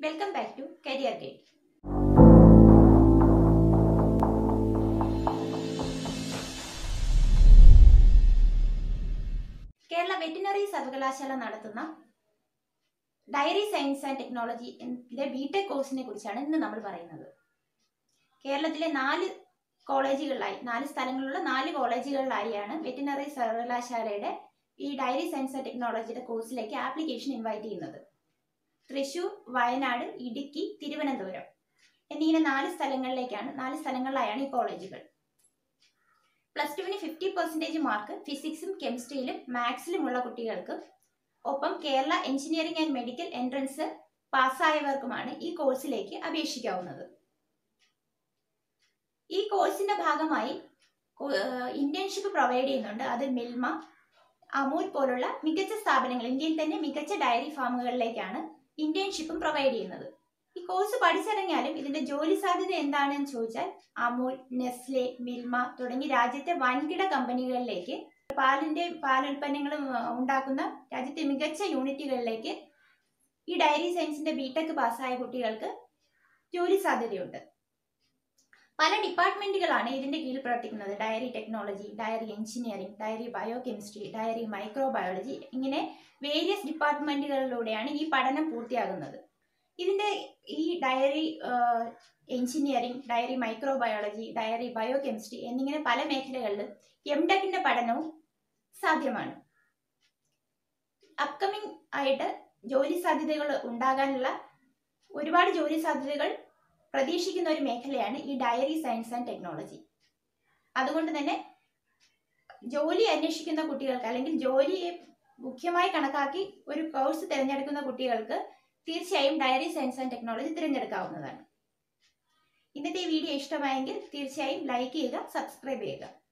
welcome back to career guide Kerala veterinary സർവകലാശാല നടത്തുന്ന dairy science and technology ന്റെ B Tech കോഴ്സിനെ കുറിച്ചാണ് ഇന്ന് നമ്മൾ പറയുന്നത് കേരളത്തിലെ നാല് കോളേജുകളിലായി നാല് സ്ഥലങ്ങളിലുള്ള നാല് കോളേജുകളിലായാണ് വെറ്റിനറി സർവകലാശാലയുടെ ഈ ഡയറി സയൻസ് ആൻഡ് ടെക്നോളജിയുടെ കോഴ്സിലേക്ക് ആപ്ലിക്കേഷൻ ഇൻവൈറ്റ് ചെയ്യുന്നത് തൃശൂർ വയനാട് ഇടുക്കി തിരുവനന്തപുരം എന്നിങ്ങനെ നാല് സ്ഥലങ്ങളിലേക്കാണ് നാല് സ്ഥലങ്ങളിലായാണ് ഈ കോളേജുകൾ പ്ലസ് ടുവിന് ഫിഫ്റ്റി പെർസെൻറ്റേജ് മാർക്ക് ഫിസിക്സും കെമിസ്ട്രിയിലും മാത്സിലുമുള്ള കുട്ടികൾക്ക് ഒപ്പം Kerala engineering and medical entrance പാസ്സായവർക്കുമാണ് ഈ കോഴ്സിലേക്ക് അപേക്ഷിക്കാവുന്നത് ഈ കോഴ്സിന്റെ ഭാഗമായി ഇന്റേൺഷിപ്പ് പ്രൊവൈഡ് ചെയ്യുന്നുണ്ട് അത് മിൽമ അമൂൽ പോലുള്ള മികച്ച സ്ഥാപനങ്ങൾ ഇന്ത്യയിൽ തന്നെ മികച്ച ഡയറി ഫാമുകളിലേക്കാണ് ഇന്റേൺഷിപ്പും പ്രൊവൈഡ് ചെയ്യുന്നത് ഈ കോഴ്സ് പഠിച്ചിറങ്ങിയാലും ഇതിന്റെ ജോലി സാധ്യത എന്താണെന്ന് ചോദിച്ചാൽ അമൂൽ നെസ്ലെ മിൽമ തുടങ്ങി രാജ്യത്തെ വൻകിട കമ്പനികളിലേക്ക് പാലിന്റെ പാലുൽപ്പന്നങ്ങളും ഉണ്ടാക്കുന്ന രാജ്യത്തെ മികച്ച യൂണിറ്റുകളിലേക്ക് ഈ ഡയറി സയൻസിന്റെ ബിടെക് പാസ്സായ കുട്ടികൾക്ക് ജോലി സാധ്യതയുണ്ട് പല ഡിപ്പാർട്ട്മെന്റുകളാണ് ഇതിന്റെ കീഴിൽ പ്രവർത്തിക്കുന്നത് dairy technology dairy engineering dairy bio chemistry dairy microbiology ഇങ്ങനെ വേരിയസ് ഡിപ്പാർട്ട്മെന്റുകളിലൂടെയാണ് ഈ പഠനം പൂർത്തിയാകുന്നത് ഇതിന്റെ ഈ dairy engineering dairy microbiology dairy bio chemistry എന്നിങ്ങനെ പല മേഖലകളിലും എം ടെക്കിന്റെ പഠനവും സാധ്യമാണ് അപ്കമിങ് ആയിട്ട് ജോലി സാധ്യതകൾ ഉണ്ടാകാനുള്ള ഒരുപാട് ജോലി സാധ്യതകൾ പ്രതീക്ഷിക്കുന്ന ഒരു മേഖലയാണ് ഈ ഡയറി സയൻസ് ആൻഡ് ടെക്നോളജി അതുകൊണ്ട് തന്നെ ജോലി അന്വേഷിക്കുന്ന കുട്ടികൾക്ക് അല്ലെങ്കിൽ ജോലിയെ മുഖ്യമായി കണക്കാക്കി ഒരു കോഴ്സ് തിരഞ്ഞെടുക്കുന്ന കുട്ടികൾക്ക് തീർച്ചയായും ഡയറി സയൻസ് ആൻഡ് ടെക്നോളജി തിരഞ്ഞെടുക്കാവുന്നതാണ് ഇന്നത്തെ ഈ വീഡിയോ ഇഷ്ടമായെങ്കിൽ തീർച്ചയായും ലൈക്ക് ചെയ്യുക സബ്സ്ക്രൈബ് ചെയ്യുക